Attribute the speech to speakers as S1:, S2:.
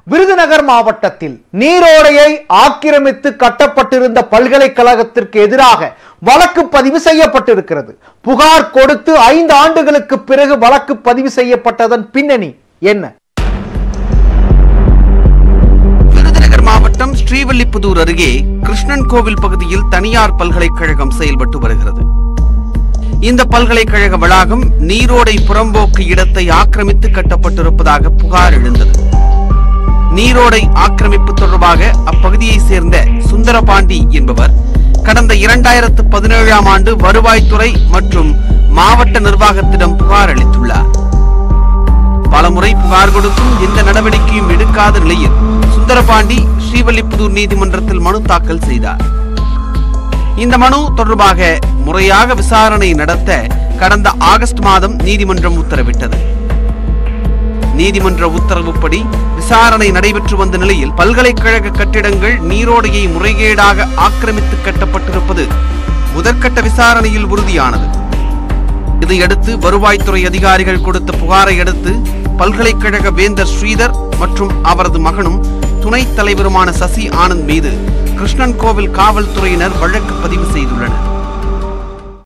S1: விருதுநகர் மாவட்டத்தில் நீரோடையை ஆக்கிரமித்து கட்டப்பட்டிருந்த பல்கலைக்கழகத்திற்கு எதிராக வழக்கு பதிவு செய்யப்பட்டிருக்கிறது புகார் கொடுத்து ஐந்து ஆண்டுகளுக்கு பிறகு வழக்கு பதிவு செய்யப்பட்டதன் பின்னணி என்ன
S2: விருதுநகர் மாவட்டம் ஸ்ரீவில்லிபுதூர் அருகே கிருஷ்ணன் கோவில் பகுதியில் தனியார் பல்கலைக்கழகம் செயல்பட்டு வருகிறது இந்த பல்கலைக்கழக வளாகம் நீரோடை புறம்போக்கு இடத்தை ஆக்கிரமித்து கட்டப்பட்டிருப்பதாக புகார் எழுந்தது நீரோடை ஆக்கிரமிப்பு தொடர்பாக அப்பகுதியை சேர்ந்த சுந்தரபாண்டி என்பவர் கடந்த இரண்டாயிரத்து பதினேழாம் ஆண்டு வருவாய்த்துறை மற்றும் மாவட்ட நிர்வாகத்திடம் புகார் அளித்துள்ளார் பலமுறை புகார் கொடுத்தும் எந்த நடவடிக்கையும் எடுக்காத நிலையில் சுந்தரபாண்டி ஸ்ரீவல்லிபுதூர் நீதிமன்றத்தில் மனு தாக்கல் செய்தார் இந்த மனு தொடர்பாக முறையாக விசாரணை நடத்த கடந்த ஆகஸ்ட் மாதம் நீதிமன்றம் உத்தரவிட்டது நீதிமன்ற உத்தரவுப்படி விசாரணை நடைபெற்று வந்த நிலையில் பல்கலைக்கழக கட்டிடங்கள் நீரோடையை முறைகேடாக ஆக்கிரமித்து கட்டப்பட்டிருப்பது முதற்கட்ட விசாரணையில் உறுதியானது இதையடுத்து வருவாய்த்துறை அதிகாரிகள் கொடுத்த புகாரை அடுத்து பல்கலைக்கழக வேந்தர் ஸ்ரீதர் மற்றும் அவரது மகனும் துணைத் தலைவருமான சசி ஆனந்த் மீது கிருஷ்ணன் கோவில் காவல்துறையினர் வழக்கு பதிவு செய்துள்ளனர்